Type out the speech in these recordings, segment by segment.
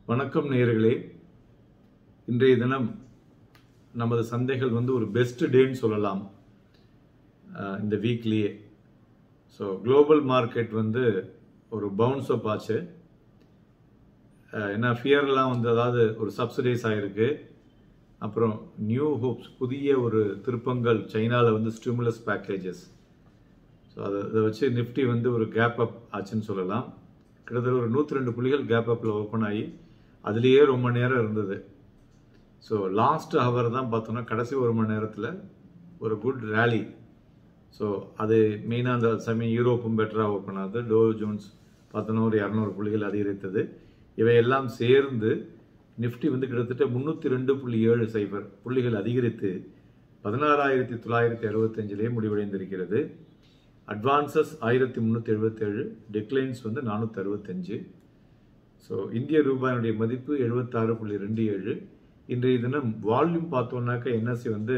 வணக்கம் நேயர்களே இன்றைய தினம் நமது சந்தைகள் வந்து ஒரு பெஸ்ட் டேன்னு சொல்லலாம் அஹ், இந்த வீக்லியே ஸோ குளோபல் மார்க்கெட் வந்து ஒரு பவுன்ஸ் அப் ஆச்சு அஹ், ஏன்னா ஃபியர்லாம் வந்து அதாவது ஒரு சப்சிடைஸ் ஆயிருக்கு அப்புறம் நியூ ஹோப்ஸ் புதிய ஒரு திருப்பங்கள் சைனாவில் வந்து ஸ்டிமுலஸ் பேக்கேஜஸ் ஸோ அதை இதை வச்சு நிஃப்டி வந்து ஒரு கேப் அப் ஆச்சுன்னு சொல்லலாம் கிட்டத்தட்ட ஒரு நூற்றி ரெண்டு புள்ளிகள் கேப் அப்பில் ஓப்பன் ஆகி அதுலேயே ரொம்ப நேரம் இருந்தது ஸோ லாஸ்ட் ஹவர் தான் பார்த்தோன்னா கடைசி ஒரு மணி நேரத்தில் ஒரு குட் ரேலி ஸோ அது மெயினாக அந்த சமயம் யூரோப்பும் பெட்டராக ஓப்பன் ஆகுது டோ ஜோன்ஸ் பார்த்தோன்னா ஒரு இரநூறு புள்ளிகள் அதிகரித்தது இவையெல்லாம் சேர்ந்து நிஃப்டி வந்து கிட்டத்தட்ட முந்நூற்றி ரெண்டு புள்ளி ஏழு சைபர் புள்ளிகள் அதிகரித்து பதினாறாயிரத்தி தொள்ளாயிரத்தி அறுபத்தஞ்சிலேயே முடிவடைந்திருக்கிறது அட்வான்சஸ் ஆயிரத்தி முந்நூற்றி எழுபத்தேழு டெக்லைன்ஸ் வந்து நானூற்றி அறுபத்தஞ்சு ஸோ இந்திய ரூபாயினுடைய மதிப்பு எழுபத்தாறு புள்ளி ரெண்டு ஏழு இன்றைய தினம் வால்யூம் பார்த்தோம்னாக்க என்எஸ்சி வந்து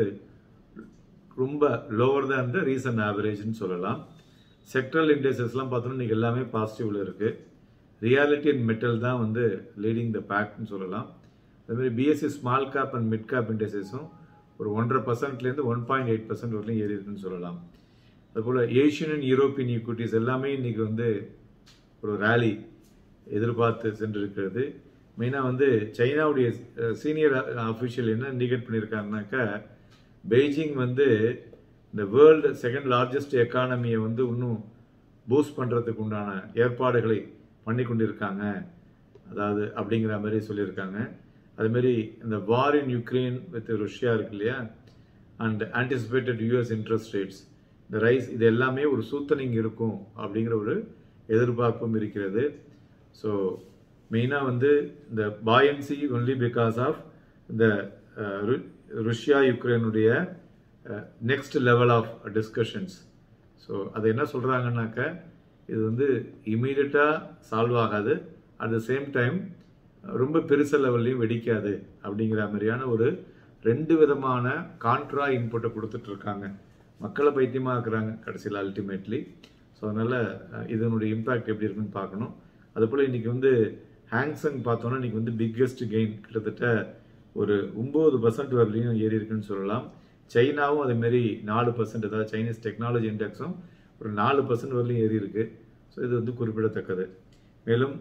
ரொம்ப லோவர் தான் இந்த ரீசன் ஆவரேஜ்னு சொல்லலாம் செக்ட்ரல் இண்டெக்ஸஸ்லாம் பார்த்தோம்னா இன்னைக்கு எல்லாமே பாசிட்டிவ்ல இருக்கு ரியாலிட்டி அண்ட் மெட்டல் தான் வந்து லீடிங் த பேக்னு சொல்லலாம் அதேமாதிரி BSE small cap and mid cap இண்டெக்ஸஸும் ஒரு ஒன்றரை பர்சன்ட்லேருந்து ஒன் பாயிண்ட் எயிட் பர்சன்ட் வரலையும் ஏறி இருக்குன்னு சொல்லலாம் அதுபோல் ஏஷியன் அண்ட் யூரோப்பியன் ஈக்விட்டிஸ் எல்லாமே இன்னைக்கு வந்து ஒரு ரேலி எதிர்பார்த்து சென்றிருக்கிறது மெயினாக வந்து சைனாவுடைய சீனியர் அஃபிஷியல் என்ன இண்டிகேட் பண்ணியிருக்காருனாக்கா பெய்ஜிங் வந்து இந்த வேர்ல்டு செகண்ட் லார்ஜஸ்ட் எக்கானமியை வந்து இன்னும் பூஸ்ட் பண்ணுறதுக்கு உண்டான ஏற்பாடுகளை பண்ணி கொண்டிருக்காங்க அதாவது அப்படிங்கிற மாதிரி சொல்லியிருக்காங்க அதுமாரி இந்த war in Ukraine with Russia இருக்கு இல்லையா and anticipated US interest rates இந்த ரைஸ் இது எல்லாமே ஒரு சூத்தனிங் இருக்கும் அப்படிங்கிற ஒரு எதிர்பார்ப்பும் இருக்கிறது ஸோ மெயினாக வந்து இந்த பாயன்சி ஒன்லி பிகாஸ் ஆஃப் இந்த ருஷ்யா யுக்ரைனுடைய next level of discussions so அது என்ன சொல்கிறாங்கன்னாக்க இது வந்து இமீடியட்டாக சால்வ் ஆகாது அட் த சேம் டைம் ரொம்ப பெருச லெவல்லையும் வெடிக்காது அப்படிங்கிற மாதிரியான ஒரு ரெண்டு விதமான கான்ட்ரா இன்புட்டை கொடுத்துட்டு இருக்காங்க மக்களை பைத்தியமாக இருக்கிறாங்க கடைசியில் அல்டிமேட்லி ஸோ அதனால் இதனுடைய இம்பேக்ட் எப்படி இருக்குன்னு பார்க்கணும் அதுபோல் இன்றைக்கி வந்து ஹேங்ஸங் பார்த்தோன்னா இன்றைக்கி வந்து பிக்கெஸ்ட் கெயின் கிட்டத்தட்ட ஒரு ஒம்பது பர்சன்ட் வரலையும் ஏறி இருக்குன்னு சொல்லலாம் சைனாவும் அதேமாரி நாலு பர்சன்ட் அதாவது சைனீஸ் டெக்னாலஜி இண்டெக்ஸும் ஒரு நாலு பர்சன்ட் வரலையும் ஏறி இருக்கு ஸோ இது வந்து குறிப்பிடத்தக்கது மேலும்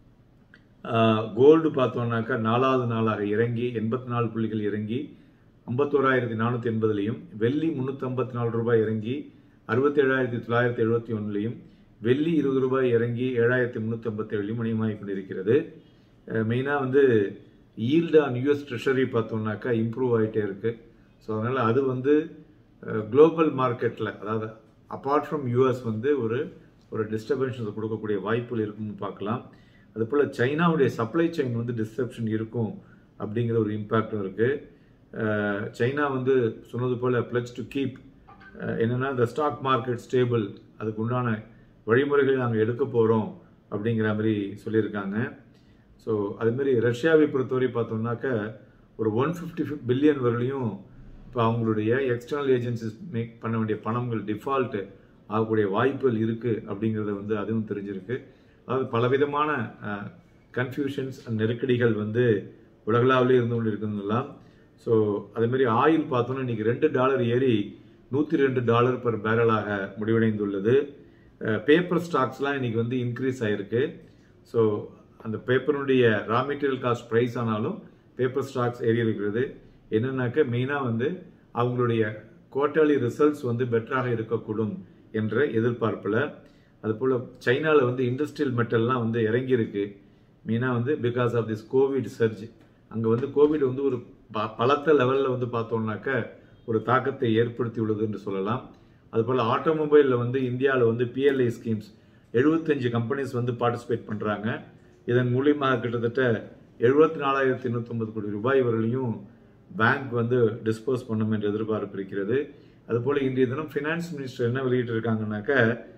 கோல்டு பார்த்தோம்னாக்கா நாலாவது நாளாக இறங்கி எண்பத்தி நாலு புள்ளிகள் இறங்கி ஐம்பத்தோராயிரத்தி நானூற்றி எண்பதுலையும் வெள்ளி முந்நூற்றி ஐம்பத்தி நாலு ரூபாய் இறங்கி அறுபத்தி ஏழாயிரத்தி தொள்ளாயிரத்தி எழுபத்தி ஒன்றுலையும் வெள்ளி இருபது ரூபாய் இறங்கி ஏழாயிரத்தி முந்நூற்றி ஐம்பத்தி ஏழுலையும் மணியமாகி கொண்டிருக்கிறது மெயினாக வந்து ஈல்டு ஆன் யூஎஸ் ட்ரெஷரி பார்த்தோம்னாக்கா இம்ப்ரூவ் ஆகிட்டே இருக்கு ஸோ அதனால் அது வந்து குளோபல் மார்க்கெட்டில் அதாவது அப்பார்ட் ஃப்ரம் யூஎஸ் வந்து ஒரு ஒரு டிஸ்டர்பன்ஸ் கொடுக்கக்கூடிய வாய்ப்புகள் இருக்குன்னு பார்க்கலாம் அதுபோல் சைனாவுடைய சப்ளை செயின் வந்து டிஸ்டர்ப்ஷன் இருக்கும் அப்படிங்கிற ஒரு இம்பேக்டும் இருக்குது சைனா வந்து சொன்னது போல் பிளச் டு கீப் என்னென்னா இந்த ஸ்டாக் மார்க்கெட் ஸ்டேபிள் அதுக்கு உண்டான வழிமுறைகளை நாங்கள் எடுக்க போகிறோம் அப்படிங்கிற மாதிரி சொல்லியிருக்காங்க ஸோ அதுமாரி ரஷ்யாவை பொறுத்தவரை பார்த்தோம்னாக்க ஒரு ஒன் ஃபிஃப்டி பில்லியன் வரலையும் இப்போ அவங்களுடைய எக்ஸ்டர்னல் ஏஜென்சிஸ் மேக் பண்ண வேண்டிய பணங்கள் டிஃபால்ட்டு ஆகக்கூடிய வாய்ப்புகள் இருக்குது அப்படிங்கிறத வந்து அதுவும் தெரிஞ்சிருக்கு அதாவது பலவிதமான கன்ஃபியூஷன்ஸ் அண்ட் நெருக்கடிகள் வந்து உலகளாவிலே இருந்து கொண்டு இருக்குதுலாம் ஸோ அதேமாரி ஆயில் பார்த்தோன்னா இன்றைக்கி ரெண்டு டாலர் ஏறி நூற்றி ரெண்டு டாலர் பர் பேரலாக முடிவடைந்துள்ளது பேப்பர் ஸ்டாக்ஸ்லாம் இன்றைக்கி வந்து இன்க்ரீஸ் ஆகிருக்கு ஸோ அந்த பேப்பருடைய ரா மெட்டீரியல் காஸ்ட் ப்ரைஸ் ஆனாலும் பேப்பர் ஸ்டாக்ஸ் ஏறி இருக்கிறது என்னன்னாக்க மெயினாக வந்து அவங்களுடைய குவார்டர்லி ரிசல்ட்ஸ் வந்து பெட்டராக இருக்கக்கூடும் என்ற எதிர்பார்ப்பில் அதுபோல் சைனாவில் வந்து இண்டஸ்ட்ரியல் மெட்டல்லாம் வந்து இறங்கியிருக்கு மெயினாக வந்து because of this covid surge அங்கே வந்து கோவிட் வந்து ஒரு ப பலத்த லெவலில் வந்து பார்த்தோம்னாக்க ஒரு தாக்கத்தை ஏற்படுத்தி உள்ளது என்று சொல்லலாம் அதுபோல் ஆட்டோமொபைலில் வந்து இந்தியாவில் வந்து பிஎல்ஐ ஸ்கீம்ஸ் எழுபத்தஞ்சு கம்பெனிஸ் வந்து பார்ட்டிசிபேட் பண்ணுறாங்க இதன் மூலியமாக கிட்டத்தட்ட எழுபத்தி நாலாயிரத்தி எண்ணூற்றொம்பது கோடி ரூபாய் வரலையும் பேங்க் வந்து டிஸ்போஸ் பண்ணும் என்று எதிர்பார்ப்பு இருக்கிறது அதுபோல் இன்றைய தினம் ஃபினான்ஸ் மினிஸ்டர் என்ன வெளியிட்டிருக்காங்கனாக்க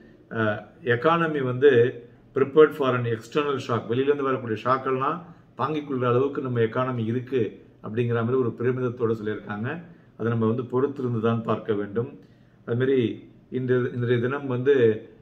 எக்கானமி வந்து prepared for an external shock வெளியிலேருந்து வரக்கூடிய ஷாக்கெல்லாம் தாங்கிக் கொள்கிற அளவுக்கு நம்ம எக்கானமி இருக்குது அப்படிங்கிற மாதிரி ஒரு பெருமிதத்தோடு சொல்லியிருக்காங்க அதை நம்ம வந்து பொறுத்திருந்து தான் பார்க்க வேண்டும் அதுமாரி இந்த இன்றைய தினம் வந்து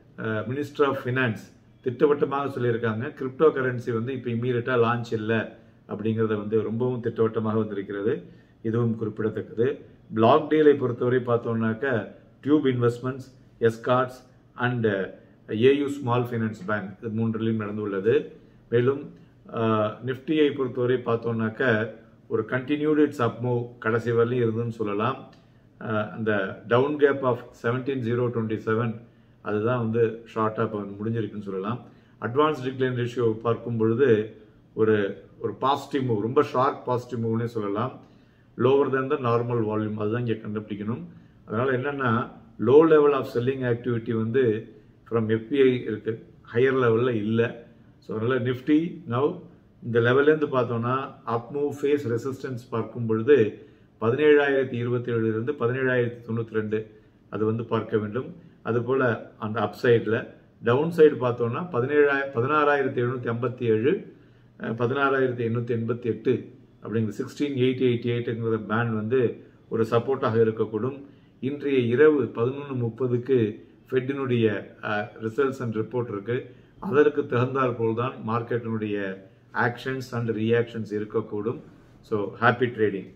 மினிஸ்டர் ஆஃப் ஃபினான்ஸ் திட்டவட்டமாக சொல்லியிருக்காங்க கிரிப்டோ கரன்சி வந்து இப்போ இம்மீடியட்டாக லான்ச் இல்லை அப்படிங்கிறத வந்து ரொம்பவும் திட்டவட்டமாக வந்திருக்கிறது இதுவும் குறிப்பிடத்தக்கது பிளாக் டீலை பொறுத்தவரை பார்த்தோம்னாக்க tube investments Escorts and AU small finance bank இது மூன்றிலையும் நடந்துள்ளது மேலும் நிஃப்டியை பொறுத்தவரை பார்த்தோம்னாக்க ஒரு கண்டினியூட் இட்ஸ் அப் மூவ் கடைசி வரலையும் இருந்துன்னு சொல்லலாம் அஹ் அந்த down gap of seventeen zero twenty seven அதுதான் வந்து ஷார்ட்டாக இப்போ முடிஞ்சிருக்குன்னு சொல்லலாம் அட்வான்ஸ் டிக்ளைன் ரேஷியோ பார்க்கும் பொழுது ஒரு ஒரு பாசிட்டிவ் மூவ் ரொம்ப ஷார்ப் பாசிட்டிவ் மூவ்னே சொல்லலாம் lower than the normal volume அதுதான் இங்கே கண்டுபிடிக்கணும் அதனால் என்னென்னா low level of selling activity வந்து ஃப்ரம் எஃபிஐ இருக்கு ஹையர் லெவலில் இல்லை ஸோ அதனால் நிஃப்டி நவ் இந்த லெவல்லேருந்து பார்த்தோம்னா அப் மூவ் ஃபேஸ் ரெசிஸ்டன்ஸ் பார்க்கும் பொழுது பதினேழாயிரத்தி இருபத்தி ஏழுலேருந்து பதினேழாயிரத்தி தொண்ணூற்றி ரெண்டு அது வந்து பார்க்க வேண்டும் அதுபோல் அந்த அப் சைடில் டவுன் சைடு பார்த்தோம்னா பதினேழாய பதினாறாயிரத்தி எழுநூற்றி ஐம்பத்தி ஏழு பதினாறாயிரத்தி எண்ணூற்றி எண்பத்தி எட்டு அப்படிங்கிற சிக்ஸ்டீன் எயிட்டி எயிட்டி எயிட்டுங்கிற பேண்ட் வந்து ஒரு சப்போர்ட்டாக இருக்கக்கூடும் இன்றைய இரவு பதினொன்று முப்பதுக்கு ஃபெட்டினுடைய ரிசல்ட்ஸ் அண்ட் ரிப்போர்ட் இருக்கு அதற்கு தகுந்தாற் போல் தான் மார்க்கெட்டினுடைய ஆக்ஷன்ஸ் அண்ட் ரியாக்ஷன்ஸ் இருக்கக்கூடும் ஸோ ஹாப்பி ட்ரேடிங்